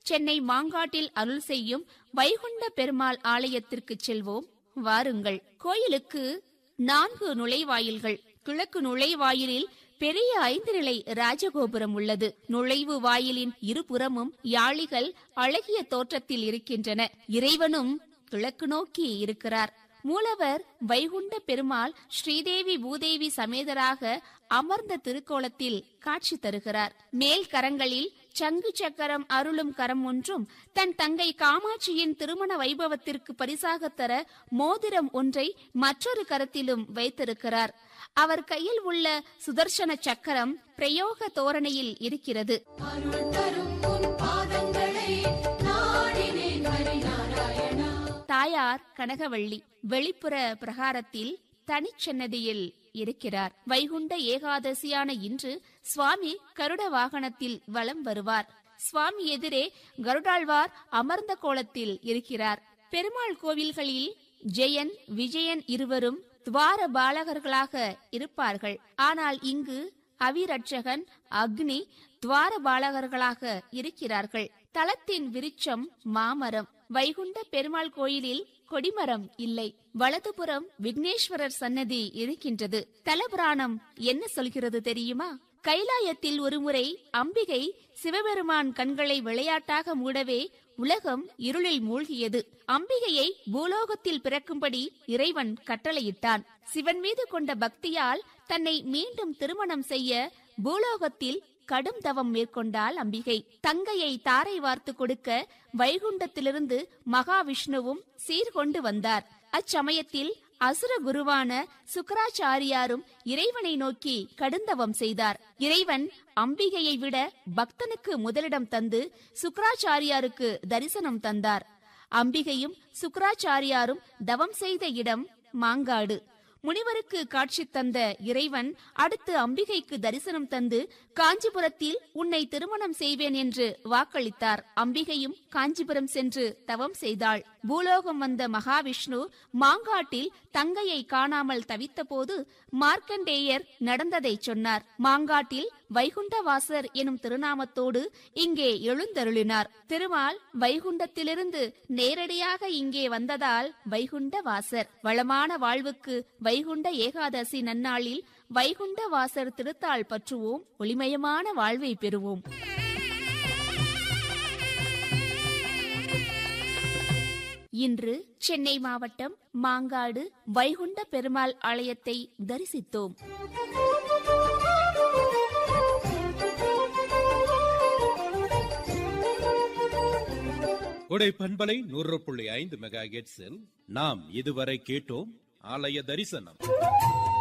சென்னை மாங்காட்டில் அருள் செய்யும் வைகுண்ட பெருமாள் ஆலயத்திற்கு செல்வோம் வாருங்கள் கோயிலுக்கு நான்கு நுழைவாயில்கள் கிழக்கு நுழைவாயிலில் பெரிய ஐந்து நிலை ராஜகோபுரம் உள்ளது நுழைவு வாயிலின் இருபுறமும் யாளிகள் அழகிய தோற்றத்தில் இருக்கின்றன இறைவனும் கிழக்கு நோக்கி இருக்கிறார் மூலவர் வைகுண்ட பெருமாள் ஸ்ரீதேவி பூதேவி சமேதராக அமர்ந்த திருக்கோலத்தில் காட்சி தருகிறார் மேல் கரங்களில் சங்கு சக்கரம் அருளும் கரம் ஒன்றும் தன் தங்கை காமாட்சியின் திருமண வைபவத்திற்கு பரிசாக தர மோதிரம் ஒன்றை மற்றொரு கரத்திலும் வைத்திருக்கிறார் அவர் கையில் உள்ள சுதர்சன சக்கரம் பிரயோக தோரணையில் இருக்கிறது அருள் தரும் உன் பாதங்களை நாடினேன் ஹரிநாராயணா தாயார் கனகவள்ளி வெளிப்புற பிரகாரத்தில் தனிச்சன்னதியில் இருக்கிறார் வைகுண்ட ஏகாதசியான இன்று சுவாமி கருட வாகனத்தில் வலம் வருவார் சுவாமி எதிரே கருடாழ்வார் அமர்ந்த கோலத்தில் இருக்கிறார் பெருமாள் கோவில்களில் ஜெயன் விஜயன் இருவரும் துவார பாலகர்களாக இருப்பார்கள் ஆனால் இங்கு அவிரட்சகன் அக்னி துவார பாலகர்களாக இருக்கிறார்கள் தலத்தின் விருட்சம் மாமரம் வைகுண்ட பெருமாள் கோயிலில் கொடிமரம் இல்லை வலதுபுறம் விக்னேஸ்வரர் சன்னதி இருக்கின்றது தலபுராணம் என்ன சொல்கிறது தெரியுமா கைலாயத்தில் ஒருமுறை அம்பிகை சிவபெருமான் கண்களை விளையாட்டாக மூடவே உலகம் இருளில் மூழ்கியது அம்பிகையை பூலோகத்தில் பிறக்கும்படி இறைவன் கட்டளையிட்டான் சிவன் மீது கொண்ட பக்தியால் தன்னை மீண்டும் திருமணம் செய்ய பூலோகத்தில் கடும் தவம் மேற்கொண்டாள் அம்பிகை தங்கையை தாரை வார்த்து கொடுக்க வைகுண்டத்திலிருந்து மகாவிஷ்ணுவும் சீர்கொண்டு வந்தார் அச்சமயத்தில் அசுர குருவான சுக்கராச்சாரியாரும் இறைவனை நோக்கி கடுந்தவம் செய்தார் இறைவன் அம்பிகையை விட பக்தனுக்கு முதலிடம் தந்து சுக்கராச்சாரியாருக்கு தரிசனம் தந்தார் அம்பிகையும் சுக்கராச்சாரியாரும் தவம் செய்த இடம் மாங்காடு முனிவருக்கு காட்சி தந்த இறைவன் அடுத்து அம்பிகைக்கு தரிசனம் தந்து காஞ்சிபுரத்தில் உன்னை திருமணம் செய்வேன் என்று வாக்களித்தார் அம்பிகையும் காஞ்சிபுரம் சென்று தவம் செய்தாள் பூலோகம் வந்த மகாவிஷ்ணு மாங்காட்டில் தங்கையை காணாமல் தவித்தபோது மார்க்கண்டேயர் நடந்ததை சொன்னார் மாங்காட்டில் வைகுண்டவாசர் எனும் திருநாமத்தோடு இங்கே எழுந்தருளினார் திருமால் வைகுண்டத்திலிருந்து நேரடியாக இங்கே வந்ததால் வைகுண்டவாசர் வளமான வாழ்வுக்கு வைகுண்ட ஏகாதசி நன்னாளில் வைகுண்ட வாசர் திருத்தாள் பற்றுவோம் ஒளிமயமான வாழ்வை பெறுவோம் இன்று சென்னை மாவட்டம் மாங்காடு வைகுண்ட பெருமாள் ஆலயத்தை தரிசித்தோம் உடை பண்பலை நூறு புள்ளி ஐந்து மெகா நாம் இதுவரை கேட்டோம் ஆலய தரிசனம்